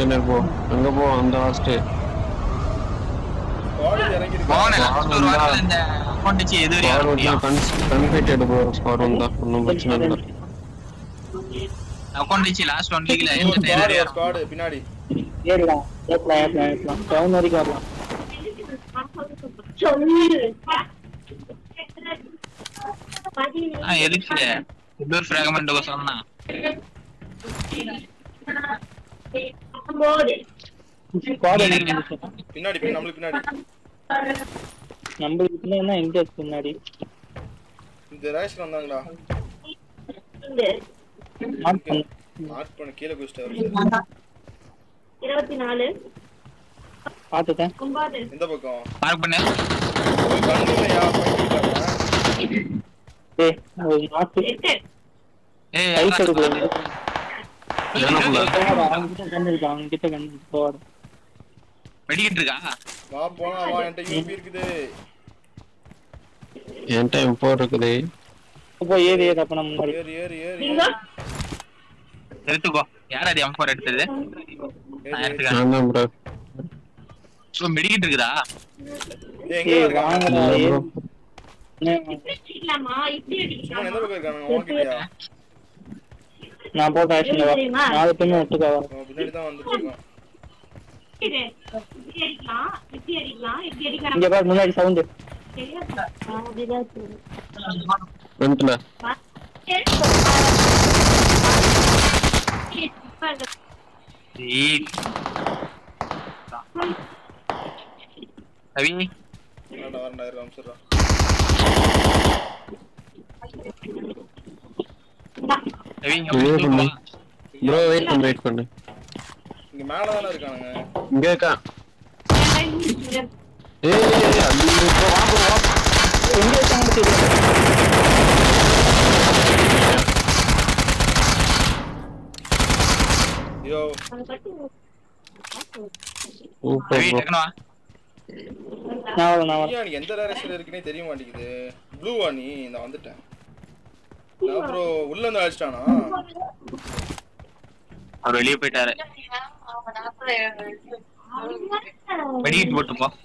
Container போ அங்க போ அந்த லாஸ்ட் பாடி இறங்கி போனே இருக்கு லாஸ்ட் ஒரு வாரத்துல இந்த அக்கௌண்ட் வச்சு எது வரையும் ஸ்குவாட் வர வந்து முடியும் கன் கன்ஃபைட்டட் போ ஸ்குவாட் வந்தா ஒன்றும் பிரச்சனை இல்லை அக்கௌண்ட் வச்சு லாஸ்ட் ஒன் வீக்ல ஒரு எது ஸ்குவாடு ஒரு வரையும் ஸ்குவாடு பின்னாடி ஏறலாம் ஏறலாம் ஏறலாம் ஏறலாம் டவுன் வரைக்கும் வரலாம் ஆ எதுக்கு இன்னொரு ஃபிராக்மெண்ட் சொன்னா ஸ்குவாட் என்ன பின்னாடி பின்னாடி, நம்மளுக்கு பின்னாடி நம்மளுக்கு பின்னாடி எங்க இருக்கு முன்னாடி இந்த ரேஷன் வந்தாங்கடா மார்க் பண்ணு மார்க் பண்ண கீழே குடிச்சிட்டாரு இருபத்தி நாலு பார்த்துட்டேன் ஒன்பது எந்த பக்கம் மார்க் பண்ணு ஒரு கண்ணு இல்லையா பண்ணிட்டாங்க ஏய் ஒரு மார்க் எட்டு ஏய் ரைட் எடுக்கல ஏனாப்புல அவன்கிட்ட கண்ணு இருக்கு அவன்கிட்ட கண்ணு இருக்கு போவாரு வெடிக்கிட்டு இருக்கா வா போனா வா என்கிட்ட யூபி இருக்குது என்கிட்ட எம்போ இருக்குது போய் ஏறி ஏறி அப்ப நம்ம முன்னாடி ஏறு ஏறு ஏறு நீங்க ஏறு. எடுத்துக்கோ யார் அது எம் ஃபோர் எடுத்தது நான் ஏறு, ஏறு. எடுத்துக்கிறேன் நான் தான் ப்ரோ ஸோ மெடிக்கிட்டு இருக்குதா ஏய், எங்க ஏய் இருக்காங்க வாங்கடா ஏறி இப்படி அடிக்கலாமா இப்படி சும்மா எந்த அடிக்கலாமா பக்கம் இருக்காங்க உங்ககிட்டயா நான் போட்ட ஆக்ஷன் தெரியுமா? நாலு பேரும் ஒட்டுக்கா வரோம் அவன் பின்னாடி தான் வந்துட்டு இருக்கான் இது, இப்படி அடிக்கலாம் இப்படி அடிக்கலாம் இப்படி அடிக்கலாம் இங்க பாரு முன்னாடி சவுண்டு தெரியாது. ஆ, அப்படிதான் சொல்லு. ஃப்ரண்ட்ல பா- சரி. இப்ப அந்த- ஏய் ரவி வரண்டா வரண்டா இரு அம்சர்றா ரவி இங்க இதே வந்து பண்ணு. தூக்கு. ப்ரோ வெயிட் பண்ணு வெயிட் பண்ணு இங்க மேல தானே இருக்கானுங்க இங்க இருக்கா இங்க ஏய் ஏய், ஏய் அது இப்போ வா bro, வா எங்க இருக்காங்கன்னு தெரியல ஐயோ அந்த கட்டு சூப்பர் ரவி ப்ரோ டக்குனு வா நான் வரேன் நான் வரேன் ஏன் எனக்கு எந்த டைரக்ஷன்ல இருக்குன்னே தெரிய மாட்டேங்குது ப்ளூவா நீ நான் வந்துட்டேன் நான் ப்ரோ உள்ள இருந்து அடிச்சிட்டானா அவர் வெளியே போயிட்டாரு வெடிக்கிட்டு போட்டு போ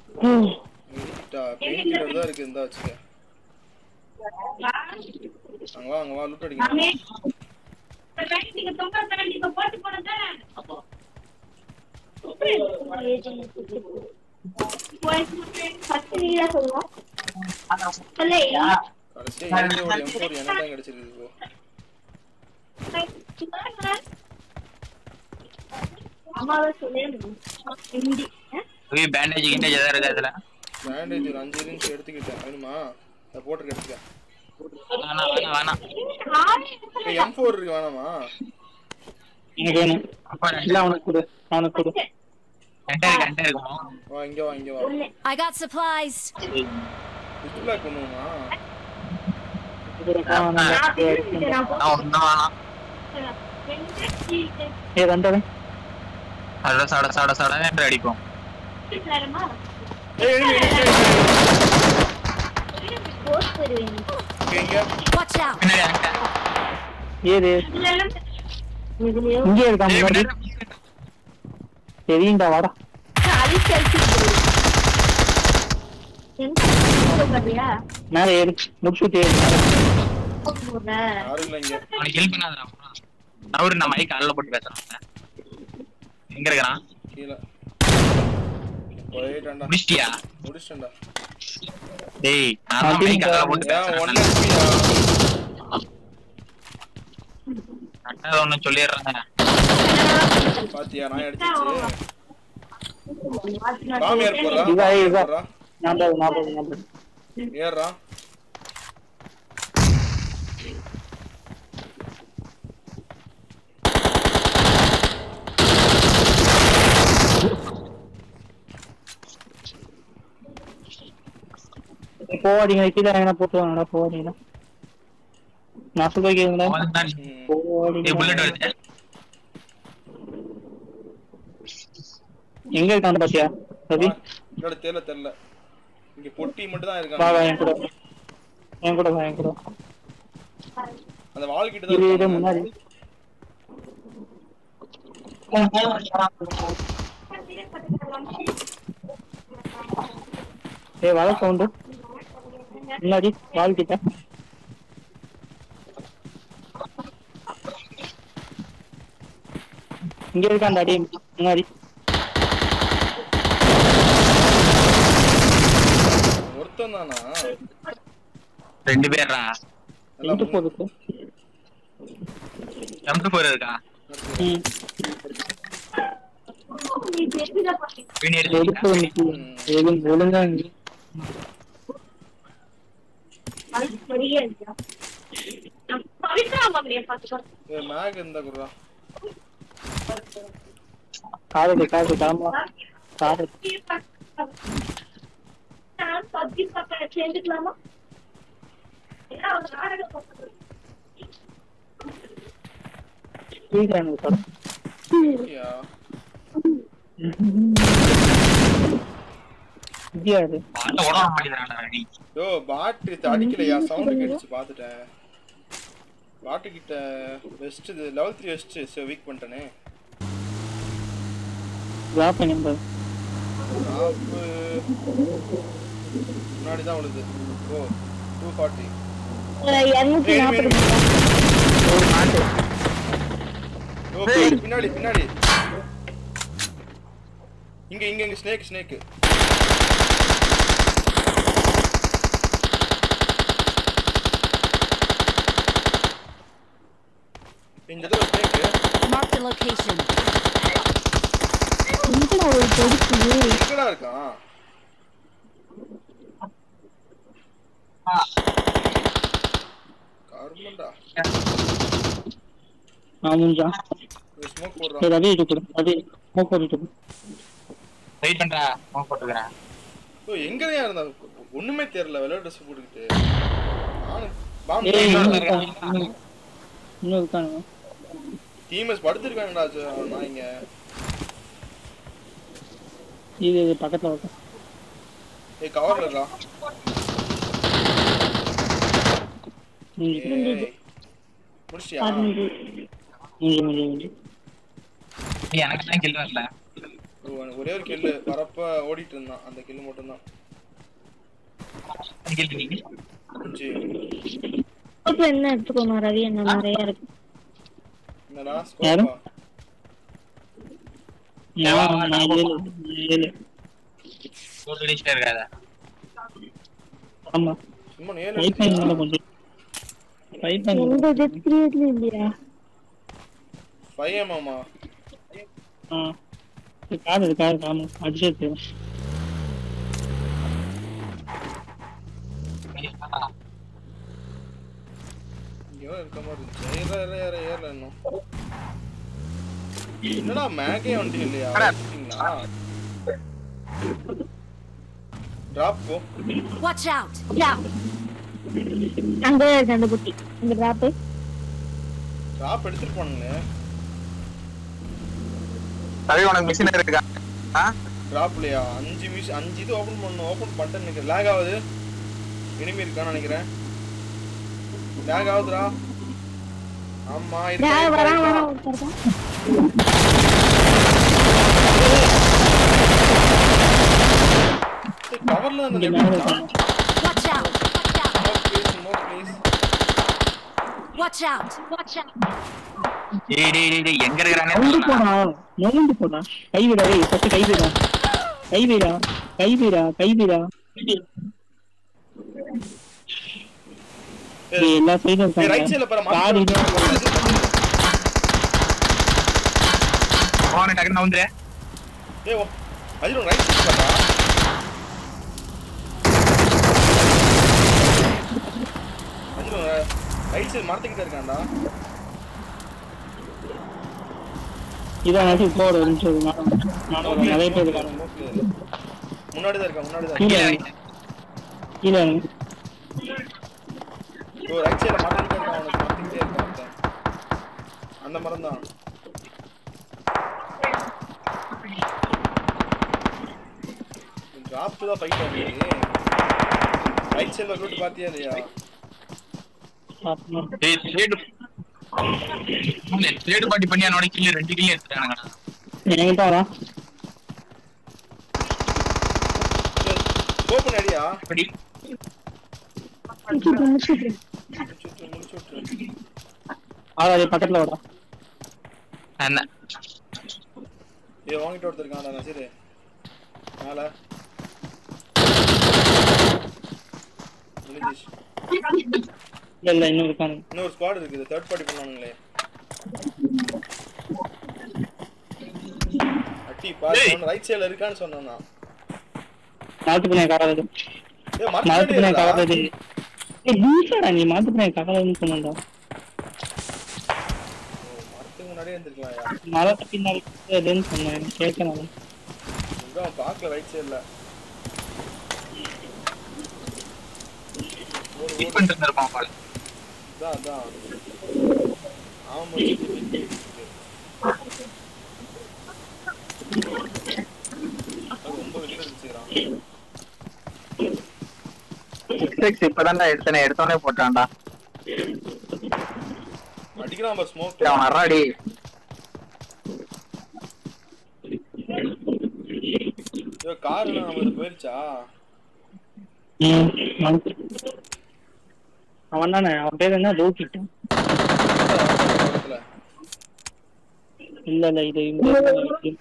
பெயின் கில்லர் தான் இருக்கு இந்த வச்சுக்க அங்க வா அங்க வா லூட் அடிங்க நீங்க தொங்க தர நீங்க போட்டு போனதா கடைசியா ஏரியோட M4 எனக்கு தான் கிடைச்சிருக்கு ப்ரோ அம்மாவை சொல்லேன் ஹிந்தி ரவி பேண்டேஜ் கிண்டேஜ் எதாவது இருக்கா இதுல பேண்டேஜ் ஒரு அஞ்சு இருந்துச்சு எடுத்துக்கிட்டேன் வேணுமா அதை போட்டு எடுத்துக்க வேணாம் வேணாம் வேணாம் ஏய் M4 இருக்கு வேணாமா எனக்கு வேணும் அப்பா இல்ல அவனுக்கு கொடு அவனுக்கு கொடு என்கிட்ட இருக்கு என்கிட்ட இருக்குமோ வா இங்க வா இங்க வா I got supplies. டிஸ்பிளே பண்ணுமா நான் ஒன்றும் வேணாம் ஏ ரெண்டு சட சட சட சட என்று அடிப்போம் ஏய் enemy, enemy, போஸ்ட் தருவேன் enemy. இங்க Watch out. பின்னாடி என்கிட்ட. ஏது இதுலயும் இங்கே இருக்கான் ஏய், முன்னாடி பின்னாடி. தெரியும்டா வாடா அது செல்ஃபி பாத்தியா மேல ஏறு முடிச்சுட்டு ஏறு யாரும் இல்ல இங்க அவனுக்கு ஹெல்ப் பண்ணாதடா அவரு நான் மைக் காலில் போட்டு பேசுறேன் எங்க இருக்கிறான் கீழே போயிட்டான்டா முடிச்சிட்டியா முடிச்சிட்டேன்டா டேய் நான் தான் மைக் காலில் போட்டு ஏன் ஒன் பேசுறேன் ஹெச்பியா கரெக்டாக ஒன்று சொல்லிடுறேன் பாத்தியா நான் அடிச்சிச்சு மாமியார் போடுறா இதா, இதா. போடுறா நாற்பது நாற்பது நாற்பது ஏறுறா போவாதீங்க கீழே எங்கன்னா போட்டு வாங்கடா போவாதீங்க நான் சொல்ல கேளுங்களா அவன் தான் ம். ஏய் புல்லட் போவாதீங்க வருது எங்க இருக்கான் பாத்தியா ரவி இல்ல தெரியல தெரியல இங்க பொட்டி மட்டும் தான் வா வா இருக்காங்க என் கூட என் கூட வா என் கூட அந்த வால் கிட்ட இரு தான் இரு இருக்காங்க. முன்னாடி ஏய் வலை சவுண்டு முன்னாடி வால் கிட்ட இங்க இருக்கான் அடி முன்னாடி ஒருத்தன் தானா ரெண்டு பேர்ரா எங்க போகுது எம்ட்டு போர் இருக்கா ம் நீ தெரிஞ்சுதான் பாத்தீங்க வீண் எடுப்பு எடுத்து வந்து எதுவும் ஒழுங்கா இங்க அது பெரிய இல்லையா நான் பவித்ரா மாமியை பார்த்துக்கோ ஏய் மேக் இருந்தா குடுறா காதலி காதலி கிளம்பலாம் காதலி நான் பப்ஜி பக்கம் சேர்ந்துக்கலாமா ஏன்னா அவங்க நாடகம் பார்க்கறது. ஸ்ரீகாந்த் சார் ஐயா இந்தியா இது பாட்ட ஓட மாட்டேங்கிறான்டா நீ யோ பாட்டு இது அடிக்கலையா சவுண்ட் கேட்டுச்சு பார்த்துட்டேன் பாட்டு கிட்ட வெஸ்ட் இது லெவல் த்ரீ வெஸ்ட் சரி வீக் பண்ணிட்டேனே டிராப் நம்பர் டாப்பு முன்னாடி தான் விழுது ஓ டூ ஃபார்ட்டி இருநூத்தி நாற்பது ஓ பின்னாடி, பின்னாடி பின்னாடி இங்க இங்க இங்க ஸ்னேக் ஸ்னேக் இந்த தடவை ஸ்னேக் Marked a location. எங்கடா இருக்கான் கர்மண்டா ஆமாஞ்சா ஸ்மோக் போடுறான் சரி அதே இது கொடு அதே ஸ்மோக் போட்டுட்டு கொடு. வெயிட் பண்றா ஃபோன் போட்டுக்கிறேன் ஓ எங்கதான் இருந்தா ஒண்ணுமே தெரியல வெள்ளை ட்ரெஸ் போட்டுக்கிட்டு நானும் பாம்பு ஏய் இன்னும் இன்னொரு இருக்கான், இன்னும் இன்னும் இருக்கானுங்க டீமஸ் படுத்திருக்காங்கடா நான் இங்க இது இது பக்கத்துல இருக்கும் ஏய் கவர்ல இருக்கா முடிஞ்சு ஏய் முடிச்சியா முடிஞ்சு முடிஞ்சு முடிஞ்சு நீ எனக்கு தான் கில் வரல ஓ, எனக்கு ஒரே ஒரு கில்லு வரப்ப ஓடிட்டு இருந்தான் அந்த கில்லு மட்டும்தான் கில் நீ அஞ்சு இப்ப என்ன எடுத்துக்கோமா ரவி என்ன நிறைய இருக்கு என்னடா யாரு? ஸ்கோப்பா நான் நான் ஏழு நான் ஏழு போட்டு அடிச்சுட்டே இருக்காத ஆமா சும்மா நேரம் ட்ரை பண்ணி கொஞ்சம் ட்ரை பண்ணி எந்த டெத் கிரியேட்லயும் இல்லையா ஃபைவ் எம்எம்மா ஆ இது கார் இது கார் ஆமா அடிச்சே தெரியும் இங்கேயோ இருக்க மாதிரி இருந்துச்சு ஏற ஏற ஏற ஏறல இன்னும் என்னடா மேகே வண்டி இல்லையா வச்சிட்டீங்களா டிராப் போ Watch out! யா அங்க இருக்கு அந்த குட்டி இந்த டிராப் டிராப் எடுத்துட்டு போனுங்க ரவி உனக்கு மிஷின் இருக்கா ஆ டிராப்லையா அஞ்சு மிஸ் அஞ்சு இது ஓபன் பண்ணணும் ஓபன் பண்ணிட்டேன்னு நினைக்கிறேன் லேக் ஆகுது இனிமே இருக்கான்னு நினைக்கிறேன் லேக் ஆகுதுடா ஆமா இருக்கா, இருக்கா, வரான் இருக்கா. வரான் ஒருத்தர் தான் ஏய், கவர்ல அந்த இங்க லெஃப்ட் மேல இருக்கா? இருக்காங்க Watch out! Smoke please, smoke please. Watch out! Watch out! டேய் டேய் டேய், டேய் எங்க இருக்கிறானே நொந்து தெரியல. போடா நொந்து போடா கைவிடா ஏய் ஃபர்ஸ்ட் கைவிடா கைவிடா கைவிடா கைவிடா ஏய் எல்லா சைடும் ஏய், right இருக்காங்க side ல பாரு, கார் மாத்தி இது அவனை டக்குன்னு வந்துரு ஏய், ஓ, அஜித், right side பாருடா. அஜித், right side மரத்துக்கிட்ட இருக்கான்டா. இதான் வந்து இப்போ ஒரு நிமிஷம் இரு, நான் நான் Smoke ஒரு clear, நிறைய smoke பேர் clear, இருக்காங்க smoke clear. முன்னாடி தான் இருக்கா முன்னாடி தான் கீழே இருக்கா. இறங்கு. கீழே இறங்கு. ஓ, right side ல மரத்துக்கிட்ட இருக்கான், அவனுக்கு மரத்துக்கிட்டே இருக்கான் ஒருத்தன். அந்த மரம் தான் டிராப் தான் ஃபைட் ஆகுது ரைட் சைடுல ரூட் பாத்தியா இல்லையா பாப்போம். டேய் தேடு தேடு பாட்டி பண்ணி அவனோட கில்லு ரெண்டு கில்லு எடுத்துட்டானுங்கடா என்கிட்ட வரா ஓப்பன் அடியா இப்படி முடிச்சு விட்டுரு முடிச்சு விட்டுரு ஆறாவது பக்கத்துல வரா என்ன ஏ வாங்கிட்டு ஒருத்தருக்கான்டா நசீரு மேல முடிஞ்சிச்சு இல்ல இல்ல இன்னும் இருக்கானு இன்னொரு ஸ்குவாட் இருக்குது தேர்ட் பார்ட்டி பண்ணுவானுங்களே அட்டி பாரு ரைட் சைடுல இருக்கான்னு சொன்னான் நான் மாத்து பண்ண காராது ஏ மாத்து பண்ண மறந்துட்டே காராது ஏய் லூசாடா நீ மாத்து பண்ண காராதுன்னு சொன்னடா மரத்துக்கு முன்னாடியே இருந்திருக்கலாம்யா மழை பின்னாடி இதுன்னு சொன்னேன் கேட்கணும் இங்க அவன் பார்க்கல ரைட் சைடுல ஃபிட் பண்ணிட்டு இருந்திருப்பான் பாரு அதான் அதான் அவன் முடிச்சு ரொம்ப வெளியில இருந்துச்சுக்கிறான் சிக்ஸ் இப்பதான்டா எடுத்தனே எடுத்தோடனே போட்டான்டா அடிக்கிறான் பாரு ஸ்மோக் டேய், அவன் அறாடி ஐயோ கார் நம்மளுக்கு போயிருச்சா ம் மாத்து அவன் தானே அவன் பேர் என்ன லோகிட்டு பக்கத்துல. இல்ல இல்ல இது இந்த இது.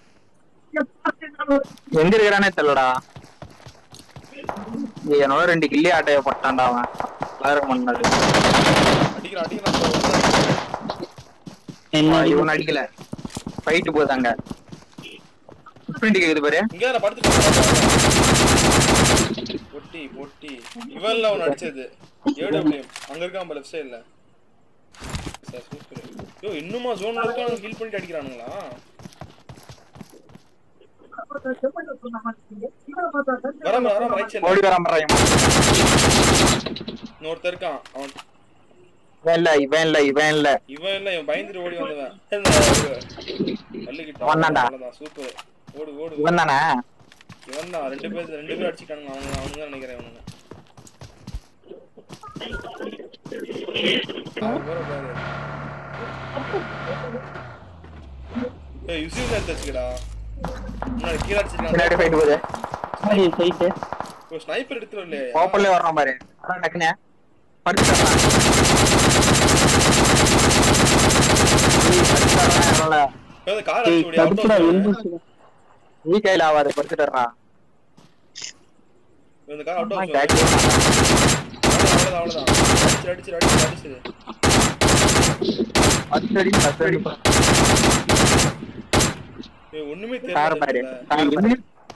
எங்க இருக்கிறானே தெரியலடா ஏய், என்னோட ரெண்டு கில்லி ஆட்டைய போட்டான்டா அவன் வேற பண்ணது அடிக்கிறான் அடிக்கிறான் என்ன இவன் அடிக்கல ஃபைட்டு போதாங்க பிரிண்ட் கேக்குது பாரு இங்க நான் படுத்துட்டு பொட்டி பொட்டி இவன்ல அவன் அடிச்சது ஏடபிள்யூ அங்க இருக்கான் லெஃப்ட் சைடுல சார் சூப்பர் ஐயோ இன்னுமா ஜோன்ல இருக்கான் ஹீல் பண்ணிட்டு அடிக்கிறானுங்களா வராம வராம ரைட் சைடுல ஓடி வராம இன்னொருத்தன் இருக்கான் அவன் இவன் இல்ல இவன் இல்ல இவன் இல்ல இவன் இல்ல இவன் பயந்துட்டு ஓடி வந்தவன் தள்ளிக்கிட்டான் அவன்தான்டா. அவ்வளவுதான் சூப்பர் ஓடு ஓடு ஓடு. இவன் தானே இவன் தான் ரெண்டு பேர் ரெண்டு பேர் அடிச்சிட்டானுங்க அவங்க அவங்க தான் நினைக்கிறேன் இவனுங்க அவன் பேரை பாரு. ஏய் யுசின் எடுத்து வச்சுக்கடா முன்னாடி கீழே பின்னாடி அடிச்சிருக்கான் ஃபைட் போகுது மாதிரி சைட்டு ஒரு ஸ்னைப்பர் எடுத்துட்டு வரலையே ஓப்பன்ல வரணும் பாரு அதான் டக்குனே படுத்துட்டான் ஏய், கார் அடிச்சு விடு, தடுப்புடா auto எழுந்து வச்சு. நீ கையில ஆவாது படுத்துட்டா இந்த கார் auto வச்சு. கேட்க அவ்வளவுதான், அவ்வளவுதான், அவ்வளவுதான். அடிச்சு, அடிச்சு, அடிச்சு, அடிச்சு. அத்தடி அத்தடி ஏய், ஒண்ணுமே கார பாரு தெரியல கார பாரு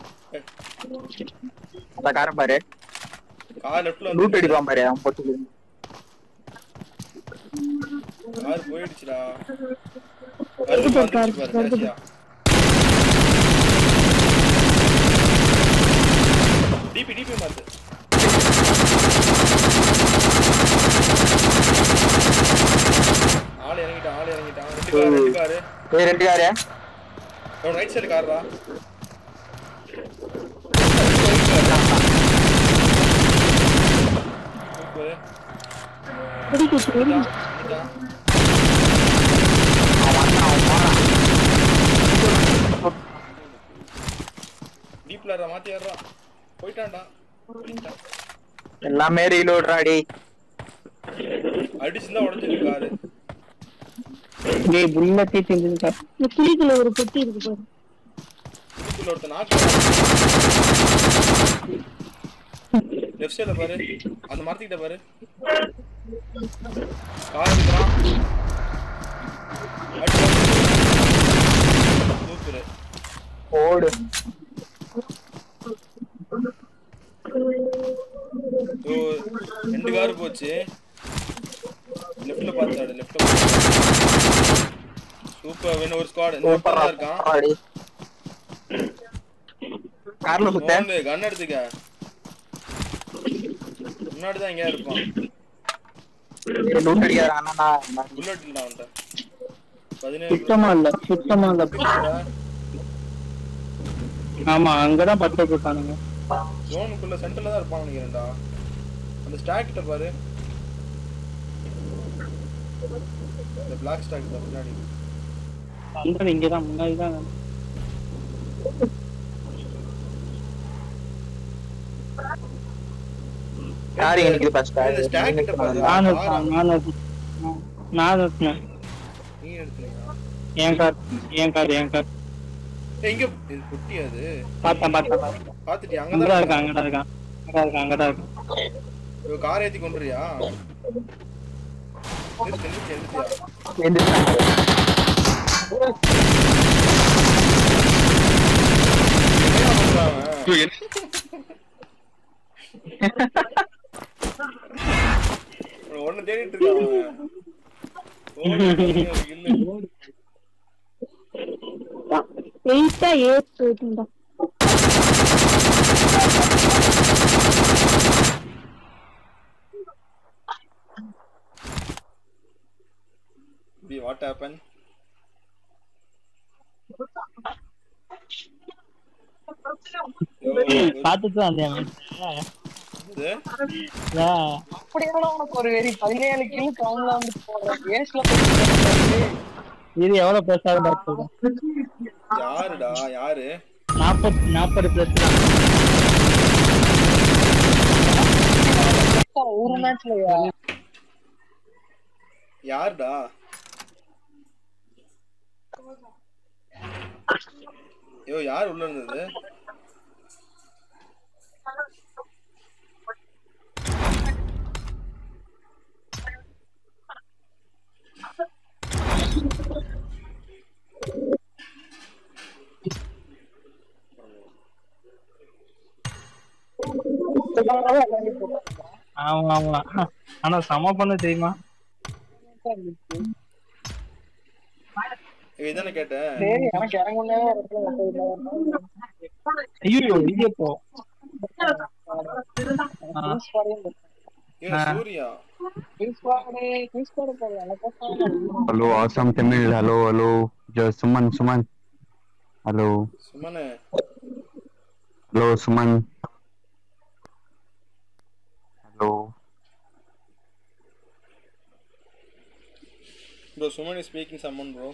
அந்த கார பாரு கார் லெஃப்ட்ல லூட் வந்து அடிப்பான் பாரு அவன் போட்டு கார் போயிடுச்சுடா கருப்பு வந்துருச்சு பாரு ஜாஸ்தியா டிபி டிபி மாத்து ஆள் இறங்கிட்டான் ஆள் இறங்கிட்டான் ரெண்டு கார் ரெண்டு காரு ஏய் ரெண்டு காரு அவன் ரைட் சைடு கார்ரா டீப்ல மாத்தி ஏறா போயிட்டான்டா போயிட்டான். எல்லாமே ரீலோட்ராடி அடிச்சுதான் உடஞ்சிருக்கு காரு டேய் புல்லட்டே தெரிஞ்சுக்கா இந்த குழிக்குள்ள ஒரு பொட்டி இருக்கு பாரு இதுக்குள்ள ஒருத்தன் நாக்கு லெஃப்ட் சைடுல பாரு அந்த மரத்துக்கிட்ட பாரு கார் எடுக்கிறான் சூப்பர் ஓடு ஓ ரெண்டு கார் போச்சு லெஃப்ட்ல பார்த்தாடு லெஃப்ட்ல சூப்பர் வேணும் ஒரு ஸ்குவாட் இன்னொருத்தன் தான் இருக்கான் ஆடி கார்ல சுத்த வந்து கன் எடுத்துக்க முன்னாடி தான் எங்கேயா இருப்பான் லூட் அடிக்காத அண்ணா புல்லட் இல்ல அவன்கிட்ட பதினேழு சுத்தமா இல்ல சுத்தமா இல்ல ஆமா அங்கதான் பத்து போட்டானுங்க ஜோனுக்குள்ள சென்டர்ல தான் இருப்பான் நினைக்கிறேன்டா அந்த ஸ்டாக் கிட்ட பாரு இந்த பிளாக் ஸ்டாக் தான் பின்னாடி வந்தது இங்கதான் முன்னாடி தான் யாரு எனக்கு ஃபர்ஸ்ட் இந்த ஸ்டாக் கிட்ட பாரு நான் காரா. இருக்கேன், நான் இருக்கேன். நான் இருக்கேன். நீ எடுத்துனீங்களா என் கார் என் கார் என் கார் ஏய், இங்க இது குட்டி அது பார்த்தேன் பார்த்தேன் பார்த்தேன் பாத்துட்டியா அங்கதான் அங்கதான் இருக்கான் அங்கதான் இருக்கான் அங்கதான் இருக்கான் அங்கதான் இருக்கான் இவ கார் ஏத்தி கொண்டுறியா நிறுத்து நிறுத்து நிறுத்தியா என்ன பண்றான் அவன்? அவன் ஒண்ணு தேடிட்டு இருக்கான் அவன். ஓடு, ஓடு, இல்ல. வெயிட்டா ஏத்துடா இப்படி வாட் ஹேப்பன் பார்த்துட்டு தான் வந்தேன் இது ஏன்? இது எவ்வளவு பெருசா பார்த்துருக்கேன் யாருடா யாரு நாற்பது நாற்பது பிளஸ் தான் யாருடா ஐயோ யார் உள்ள இருந்தது ஆமா ஆமா ஆனா சம பண்ண தெரியுமா இதானே கேட்டேன் ஐயோ இது போ இவன் Surya Hello, awesome Tamil. Hello, hello. Just Suman, Suman. Hello, சுமனே hello, Suman. Hello. Bro Suman is speaking Suman bro